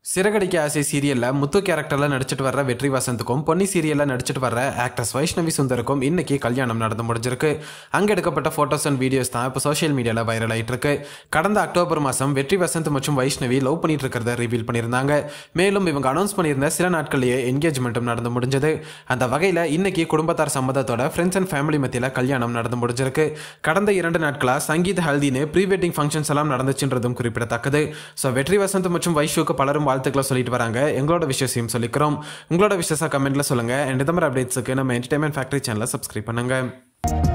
சிறகடிக்க ஆசை சீரியல்ல முத்து கேரக்டர்ல நடிச்சிட்டு வர்ற வெற்றி வசந்துக்கும் பொன்னி சீரியல்ல நடிச்சிட்டு வர்ற ஆக்ட்ரஸ் வைஷ்ணவி சுந்தருக்கும் இன்னைக்கு கல்யாணம் நடந்து முடிஞ்சிருக்கு அங்க எடுக்கப்பட்ட போட்டோஸ் அண்ட் வீடியோஸ் தான் இப்போ சோஷியல் மீடியால வைரல் ஆயிட்டு இருக்கு கடந்த அக்டோபர் மாசம் வெற்றி வசந்த் மற்றும் வைஷ்ணவி லவ் பண்ணிட்டு இருக்கிறத ரிவீல் பண்ணியிருந்தாங்க மேலும் இவங்க அனௌன்ஸ் பண்ணியிருந்த சில நாட்கள்லயே என்கேஜ்மெண்ட்டும் நடந்து முடிஞ்சது அந்த வகையில இன்னைக்கு குடும்பத்தார் சம்மதத்தோட ஃப்ரெண்ட்ஸ் அண்ட் ஃபேமிலி மத்தியில கல்யாணம் நடந்து முடிஞ்சிருக்கு கடந்த இரண்டு நாட்களா சங்கீத் ஹல்தின்னு ப்ரீ வெட்டிங் ஃபங்க்ஷன்ஸ் எல்லாம் நடந்துச்சுன்றதும் குறிப்பிடத்தக்கது ஸோ வெற்றி வசந்த் மற்றும் வைஷுக்கு பலரும் வாழ்த்துக்களை சொல்லிட்டு வராங்க எங்களோட விஷயத்தையும் சொல்லிக்கிறோம் உங்களோட விஷயஸா கமெண்ட்ல சொல்லுங்க அண்ட் இந்த மாதிரி அப்டேட்ஸுக்கு நம்ம என்டர்டைன்மெண்ட் ஃபேக்டரி சேனலை சப்ஸ்கிரைப் பண்ணுங்க